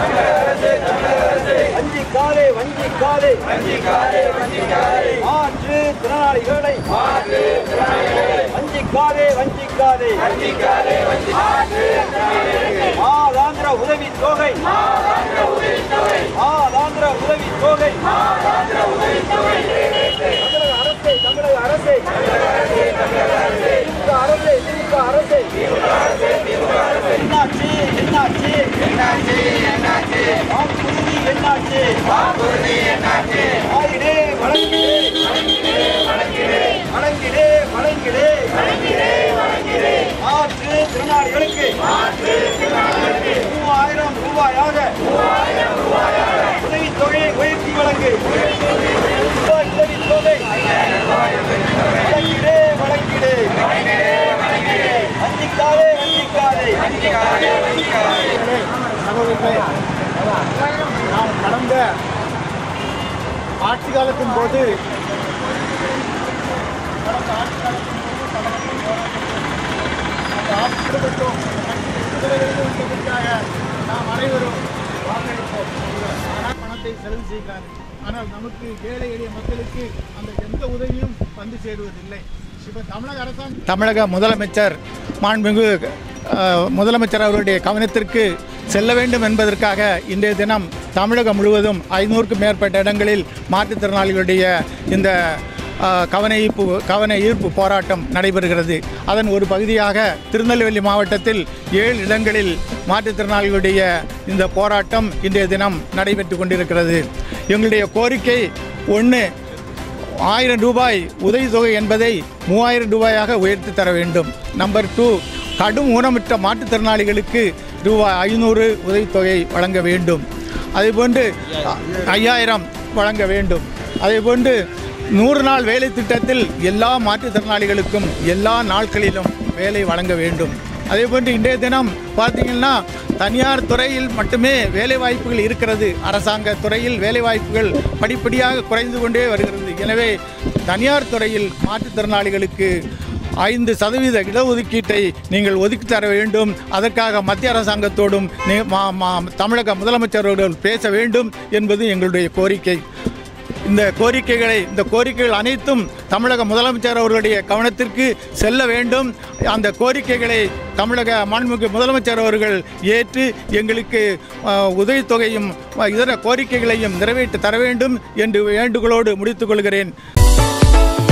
வஞ்சிக்காதே வஞ்சிக்காதே மாற்று திறனாளிகளை வஞ்சிக்காதே வஞ்சிக்காதே மாதாந்திர உதவி தொகை மாதாந்திர உதவி தொகை தமிழக அரசை தமிழக அரசை திமுக அரசை திமுக அரசை என்னாச்சு என்னாச்சு வாக்குறுதி என்னாச்சு ஆயிடே வழங்கிடே வழங்கிடே வழங்கிடே மாற்று திறனாளிகளுக்கு மூவாயிரம் ரூபாயாக உதவித்தொகையை உயர்த்தி வழங்கு உதவித்தொகை வழங்கிடே வழங்கிடே வஞ்சிக்காதே வஞ்சிக்காதே சகோதரர்களே நாம் கடந்த ஆட்சி காலத்தின் போது கடந்த ஆட்சி காலத்தின் போது தமிழகத்தில் அந்த ஆட்சி விடுபட்டோம் விடுதலை வேண்டும் என்பதற்காக நாம் அனைவரும் வாக்களிப்போம் ஆனால் பணத்தை செலவு செய்கிறார் ஆனால் நமக்கு ஏழை எளிய மக்களுக்கு அந்த எந்த உதவியும் வந்து சேருவதில்லை இப்போ தமிழக அரசாங்கம் தமிழக முதலமைச்சர் மாண்புமிகு அஹ், முதலமைச்சர் அவருடைய கவனத்திற்கு செல்ல வேண்டும் என்பதற்காக இன்றைய தினம் தமிழகம் முழுவதும் ஐநூறுக்கும் மேற்பட்ட இடங்களில் மாற்றுத்திறனாளிகளுடைய இந்த அஹ், கவன ஈர்ப்பு கவன ஈர்ப்பு போராட்டம் நடைபெறுகிறது அதன் ஒரு பகுதியாக திருநெல்வேலி மாவட்டத்தில் ஏழு இடங்களில் மாற்றுத்திறனாளிகளுடைய இந்த போராட்டம் இன்றைய தினம் நடைபெற்று கொண்டிருக்கிறது எங்களுடைய கோரிக்கை ஒன்று ஆயிரம் ரூபாய் உதவித்தொகை என்பதை மூவாயிரம் ரூபாயாக உயர்த்தி தர வேண்டும் நம்பர் டூ கடும் ஊனமுற்ற மாற்றுத்திறனாளிகளுக்கு ரூபாய் ஐநூறு உதவித்தொகை வழங்க வேண்டும் அதேபோன்று ஐயாயிரம் வழங்க வேண்டும் அதேபோன்று நூறு நாள் வேலை திட்டத்தில் எல்லா மாற்றுத்திறனாளிகளுக்கும் எல்லா நாட்களிலும் வேலை வழங்க வேண்டும் அதேபோன்று இன்றைய தினம் பார்த்தீங்கன்னா தனியார் துறையில் மட்டுமே வேலை வாய்ப்புகள் இருக்கிறது அரசாங்க துறையில் வேலை வாய்ப்புகள் படிப்படியாக குறைந்து கொண்டே வருகிறது எனவே தனியார் துறையில் மாற்றுத்திறனாளிகளுக்கு ஐந்து சதவீத இடஒதுக்கீட்டை நீங்கள் ஒதுக்கி தர வேண்டும் அதற்காக மத்திய அரசாங்கத்தோடும் நே- மா- மா- தமிழக முதலமைச்சரோடு பேச வேண்டும் என்பது எங்களுடைய கோரிக்கை இந்த கோரிக்கைகளை இந்த கோரிக்கைகள் அனைத்தும் தமிழக முதலமைச்சர் அவர்களுடைய கவனத்திற்கு செல்ல வேண்டும் அந்த கோரிக்கைகளை தமிழக மாண்புமிகு முதலமைச்சர் அவர்கள் ஏற்று எங்களுக்கு அஹ், உதவித்தொகையும் அஹ், இதர கோரிக்கைகளையும் நிறைவேற்றி தர வேண்டும் என்று வேண்டுகோளோடு முடித்துக் கொள்கிறேன்